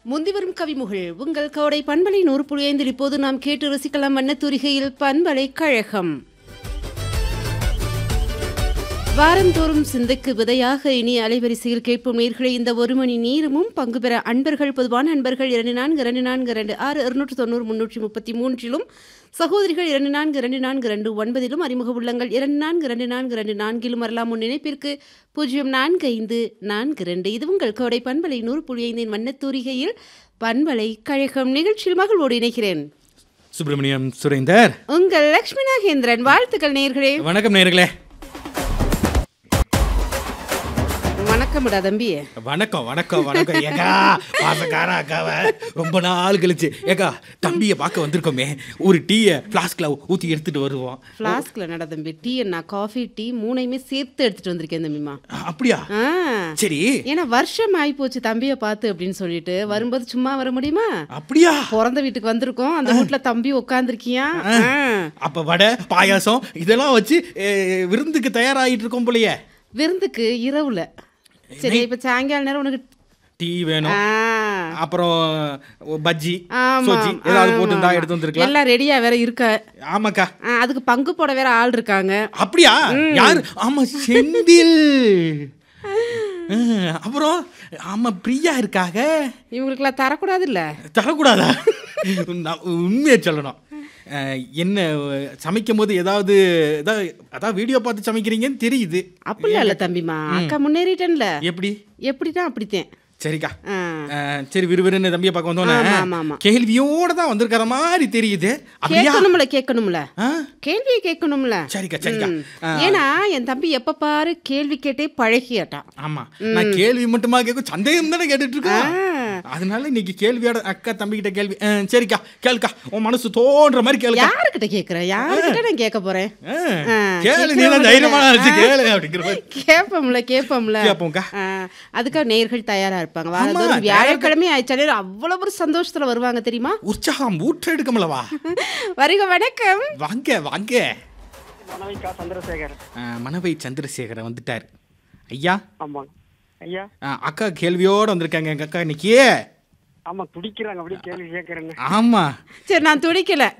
முந்திவரும் கவிமுகள் உங்கள் கோடை பண்பலை நூறு புள்ளி ஐந்தில் இப்போது நாம் கேட்டு ரசிக்கலாம் வண்ணத்தூரிகையில் பண்பலை கழகம் வாரந்தோறும் சிந்தைக்கு விதையாக இனி அலைவரிசையில் கேட்போம் நேர்களை இந்த ஒரு மணி நேரமும் பங்கு பெற அன்பர்கள் பொதுவான அன்பர்கள் இரண்டு நான்கு இரண்டு நான்கு இரண்டு ஆறு இருநூற்று தொண்ணூறு முன்னூற்றி முப்பத்தி மூன்றிலும் சகோதரிகள் இரண்டு நான்கு இரண்டு நான்கு இரண்டு ஒன்பதிலும் அறிமுக உள்ளங்கள் இரண்டு நான்கு இரண்டு நான்கு இரண்டு நான்கிலும் வரலாம் முன் நினைப்பிற்கு பூஜ்ஜியம் நான்கு ஐந்து நான்கு இரண்டு இது உங்கள் கோடை பண்பலை நூறு புள்ளி ஐந்தின் வண்ணத்தூரிகையில் பண்பலை கழகம் நிகழ்ச்சியில் மகளோடு இணைக்கிறேன் சுப்பிரமணியம் சுரேந்தர் உங்கள் லக்ஷ்மி நாகேந்திரன் வாழ்த்துக்கள் நேர்களே வணக்கம் நேர்களே வணக்கம்டா தம்பி வணக்கம் வணக்கம் வணக்கம் ஏக்கா பாசக்கார அக்காவ ரொம்ப நாள் கழிச்சு ஏக்கா தம்பியை பார்க்க வந்திருக்கோமே ஒரு டீயை ஃப்ளாஸ்கில் ஊற்றி எடுத்துட்டு வருவோம் ஃப்ளாஸ்கில் நட தம்பி டீ என்ன காஃபி டீ மூணையுமே சேர்த்து எடுத்துட்டு வந்திருக்கேன் தம்பிமா அப்படியா ஆ சரி ஏன்னா வருஷம் ஆகி போச்சு தம்பியை பார்த்து அப்படின்னு சொல்லிட்டு வரும்போது சும்மா வர முடியுமா அப்படியா பிறந்த வீட்டுக்கு வந்திருக்கோம் அந்த வீட்டுல தம்பி உட்காந்துருக்கியா அப்ப வடை பாயாசம் இதெல்லாம் வச்சு ஏ, விருந்துக்கு தயாராகிட்டு இருக்கோம் போலயே விருந்துக்கு இரவுல சரி இப்ப சாயங்கால நேரம் உனக்கு டீ வேணும் ஆ, அப்புறம் பஜ்ஜி ஆமா, சொஜ்ஜி ஏதாவது ஆமா, போட்டு ஆமா. எடுத்து வந்திருக்கலாம் எல்லாம் ரெடியா வேற இருக்க ஆமாக்கா ஆ, அதுக்கு பங்கு போட வேற ஆள் இருக்காங்க அப்படியா யாரு ஆமா செந்தில் ம், அப்புறம் ஆமா பிரியா இருக்காக இவங்களுக்குலாம் தரக்கூடாது இல்ல தரக்கூடாதா நான் உண்மையை சொல்லணும் அஹ், என்ன சமைக்கும் போது ஏதாவது ஏதாவது அதான் வீடியோ பார்த்து சமைக்கிறீங்கன்னு தெரியுது அப்படிலாம் இல்ல தம்பிமா அக்கா முன்னேறிட்டேன்ல எப்படி எப்படிதான் அப்படித்தேன் சரிக்கா ஆ. அஹ், சரி விறுவிறுன்னு தம்பியை பார்க்க ஆமா, ஆமா, வந்தோன்னே ஆமா. கேள்வியோட தான் வந்திருக்கிற மாதிரி தெரியுது அப்படியா கேட்கணும்ல கேட்கணும்ல ஆ? கேள்வியை கேட்கணும்ல சரிக்கா சரிக்கா ம். ஆ, ஏன்னா என் தம்பி எப்ப பாரு கேள்வி கேட்டே பழகியாட்டான் ஆமா நான் கேள்வி மட்டுமா கேட்கும் சந்தேகம் தானே கேட்டுட்டு இருக்கேன் ஆ. அதனால இன்னைக்கு கேள்வியோட அக்கா தம்பி கிட்ட கேள்வி ஆ, சரிக்கா கேளுக்கா உன் மனசு தோன்ற மாதிரி கேளுக்கா யாருக்கிட்ட கேக்குற யாருக்கிட்ட நான் கேட்க போறேன் ஆ, ஆ, கேளு நீ கேட்கணும் தைரியமான தானே. ஆச்சு கேளு அப்படிங்கிற மாதிரி கேட்போம்ல கேட்போம்ல கேட்போம்க்கா. ஆ, அதுக்காக நேர்கள் தயாரா இருப்பாங்க ஆமா, வாரந்தோறும் வியாழக்கிழமை ஆயிடுச்சாலே அவ்வளவு ஒரு சந்தோஷத்துல வருவாங்க தெரியுமா உற்சாகம் ஊற்ற எடுக்கமலவா வருக வணக்கம் வாங்க வாங்க மனைவிக்கா சந்திரசேகர் ஆ, மணவை சந்திரசேகரன் வந்துட்டார் ஐயா ஆமாங்க ஐயா ஆ, அக்கா கேள்வியோட வந்திருக்காங்க எங்க அக்கா இன்னைக்கு ஆமா துடிக்கிறாங்க அப்படியே கேள்வி கேட்கறேன்னு ஆமா சரி நான் துடிக்கல